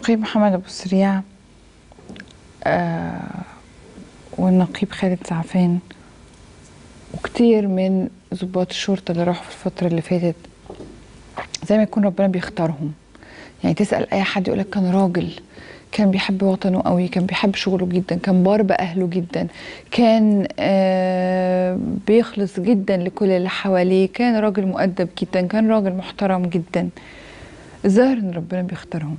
النقيب محمد أبو سريع آه والنقيب خالد سعفان وكتير من ضباط الشرطة اللي راحوا في الفترة اللي فاتت زي ما يكون ربنا بيختارهم يعني تسأل أي حد يقولك كان راجل كان بيحب وطنه قوي كان بيحب شغله جدا كان بار بأهله جدا كان آه بيخلص جدا لكل اللي حواليه كان راجل مؤدب جدا كان راجل محترم جدا الظاهر ان ربنا بيختارهم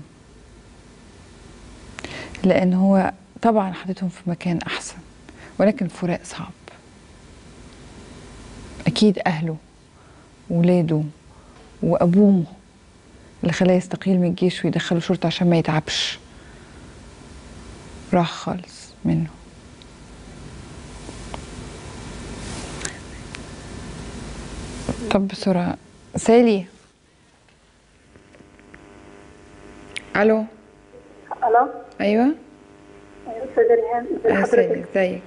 لان هو طبعا حاططهم في مكان احسن ولكن الفراق صعب اكيد اهله ولاده وابوه اللي خلاه يستقيل من الجيش ويدخله شرطه عشان ما يتعبش راح خالص منه طب بسرعة سالي الو الو ايوه استاذه ريهام ازي يا سالي حضرتك ازيك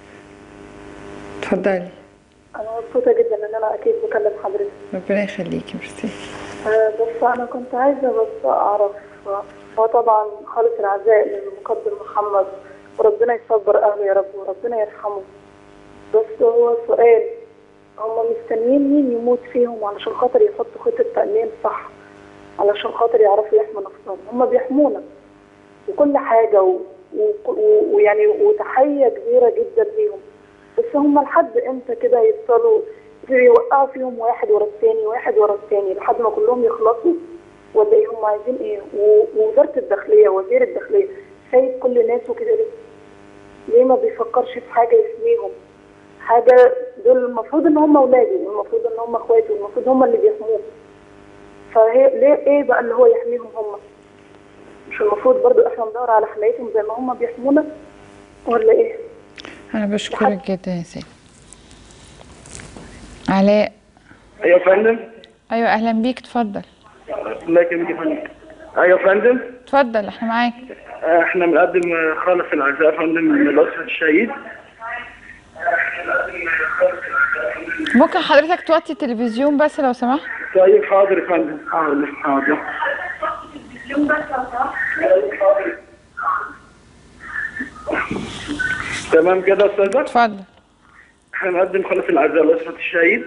اتفضلي انا مبسوطه جدا ان انا اكيد بكلم حضرتك ربنا يخليكي ميرسي آه، بس انا كنت عايزه بس اعرف آه، هو طبعا خالص العزاء للمقدم محمد وربنا يصبر اهله يا رب وربنا يرحمه بس هو سؤال هم مستنيين مين يموت فيهم علشان خاطر يحطوا خطه تأمين صح علشان خاطر يعرفوا يحموا نفسهم هم بيحمونا وكل حاجه و... و... و... ويعني وتحيه كبيره جدا ليهم بس هم لحد امتى كده يفضلوا يوقعوا فيهم واحد ورا الثاني واحد ورا الثاني لحد ما كلهم يخلصوا ولا ايه هم عايزين ايه و- ووزاره الداخليه وزير الداخليه سايب كل الناس وكده ليه؟ ليه ما بيفكرش في حاجه يحميهم حاجه دول المفروض ان هم اولادي والمفروض ان هم اخواتي والمفروض هم اللي بيحموه فهي ليه ايه بقى اللي هو يحميهم هم مش المفروض برضو احنا ندور على حمايتهم زي ما هم بيحمونا ولا ايه انا بشكرك جدا يا سالي علاء ايوه يا فندم ايوه اهلا بيك اتفضل الله يكرمك يا فندم ايوه يا فندم اتفضل احنا معاك آه، احنا بنقدم آه، خالص العزاء يا فندم لأسرة الشهيد ممكن حضرتك توطي التلفزيون بس لو سمحت طيب حاضر يا فندم حاضر حاضر تمام كده يا استاذه اتفضل احنا بنقدم خالص العزاء لأسرة الشهيد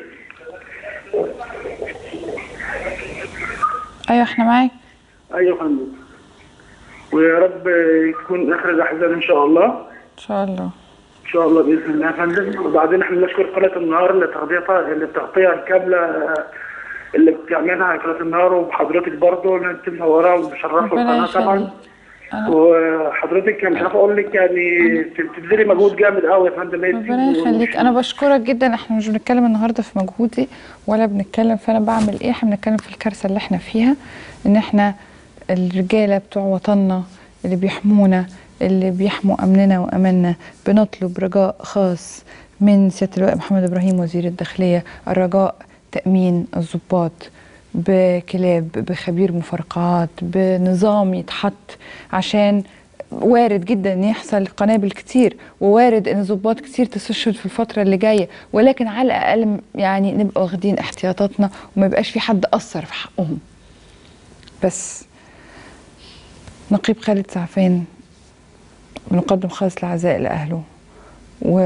ايوه احنا معاك ايوه يا فندم ويا رب يكون اخر الاحزان ان شاء الله ان شاء الله ان شاء الله باذن الله يا فندم وبعدين احنا بنشكر قناه النهار لتغطيتها للتغطيه الكامله آه، اللي بتعملها قناه النهار وحضرتك برضه ان انت منوره ومشرفه ربنا القناه طبعا يخليك أنا- وحضرتك مش عارف اقول لك يعني بتبذلي مجهود جامد قوي يا فندم ربنا يخليك انا بشكرك جدا احنا مش بنتكلم النهارده في مجهودي ولا بنتكلم في انا بعمل ايه احنا بنتكلم في الكارثه اللي احنا فيها ان احنا الرجاله بتوع وطننا اللي بيحمونا اللي بيحموا امننا واماننا بنطلب رجاء خاص من سياده اللواء محمد ابراهيم وزير الداخليه الرجاء تامين الضباط بكلاب بخبير مفرقعات بنظام يتحط عشان وارد جدا ان يحصل قنابل كتير ووارد ان ضباط كتير تستشهد في الفتره اللي جايه ولكن على الاقل يعني نبقى واخدين احتياطاتنا وما يبقاش في حد اثر في حقهم بس نقيب خالد سعفان بنقدم خالص العزاء لاهله و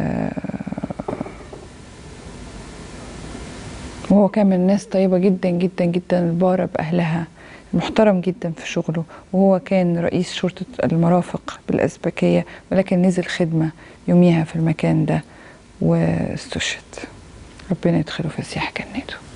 وهو كان من ناس طيبة جدا جدا جدا البارة بأهلها محترم جدا في شغله وهو كان رئيس شرطة المرافق بالأزبكية ولكن نزل خدمة يوميها في المكان ده واستشهد ربنا يدخله في سياح جناته